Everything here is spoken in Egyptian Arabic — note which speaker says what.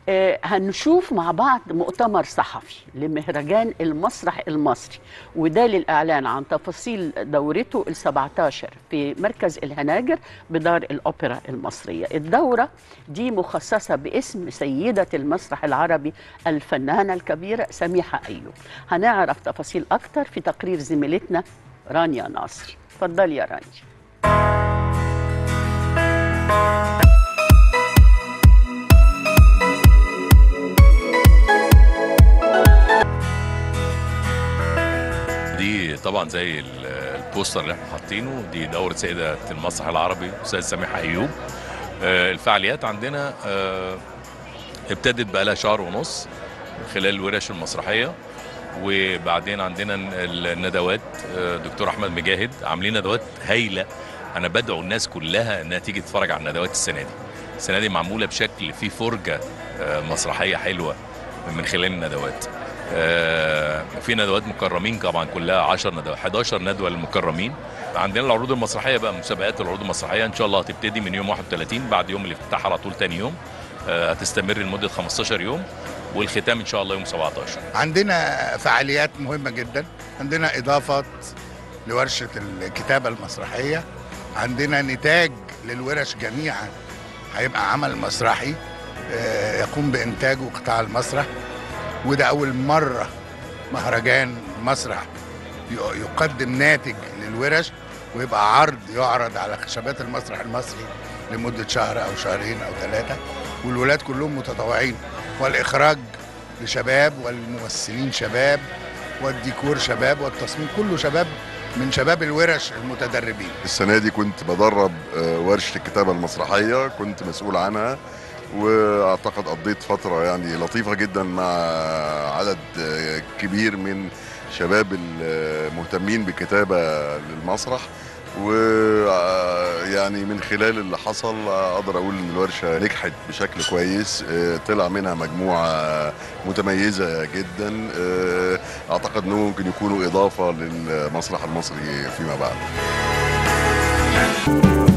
Speaker 1: آه، هنشوف مع بعض مؤتمر صحفي لمهرجان المسرح المصري وده للإعلان عن تفاصيل دورته ال 17 في مركز الهناجر بدار الأوبرا المصرية الدورة دي مخصصة باسم سيدة المسرح العربي الفنانة الكبيرة سميحة أيوب هنعرف تفاصيل أكتر في تقرير زميلتنا رانيا ناصر اتفضلي يا رانيا
Speaker 2: دي طبعا زي ال- البوستر اللي احنا حاطينه دي دورة سيدة المسرح العربي أستاذ سميحة أيوب آه، الفعاليات عندنا آه، ابتدت بقى لها شهر ونص من خلال الورش المسرحية وبعدين عندنا ال- الندوات آه، دكتور أحمد مجاهد عاملين ندوات هايلة أنا بدعو الناس كلها إنها تيجي تتفرج على الندوات السنة دي السنة دي معمولة بشكل فيه فرجة آه، مسرحية حلوة من خلال الندوات آه، في ندوات مكرمين طبعا كلها 10 ندوات 11 ندوه للمكرمين عندنا العروض المسرحيه بقى مسابقات العروض المسرحيه ان شاء الله هتبتدي من يوم 31 بعد يوم الافتتاح على طول تاني يوم آه، هتستمر لمده 15 يوم والختام ان شاء الله يوم 17
Speaker 3: عندنا فعاليات مهمة جدا عندنا إضافات لورشة الكتابة المسرحية عندنا نتاج للورش جميعا هيبقى عمل مسرحي آه، يقوم بإنتاجه قطاع المسرح وده أول مرة مهرجان مسرح ي- يقدم ناتج للورش ويبقى عرض يعرض على خشبات المسرح المصري لمدة شهر أو شهرين أو ثلاثة والولاد كلهم متطوعين والإخراج لشباب والممثلين شباب والديكور شباب والتصميم كله شباب من شباب الورش المتدربين
Speaker 4: السنة دي كنت بدرب آه، ورشة الكتابة المسرحية كنت مسؤول عنها واعتقد قضيت فترة يعني لطيفة جدا مع عدد آه، كبير من شباب المهتمين بالكتابة للمسرح ويعني من خلال اللي حصل اقدر اقول ان الورشه نجحت بشكل كويس آه، طلع منها مجموعه متميزه جدا آه، اعتقد انهم ممكن يكونوا اضافه للمسرح المصري فيما بعد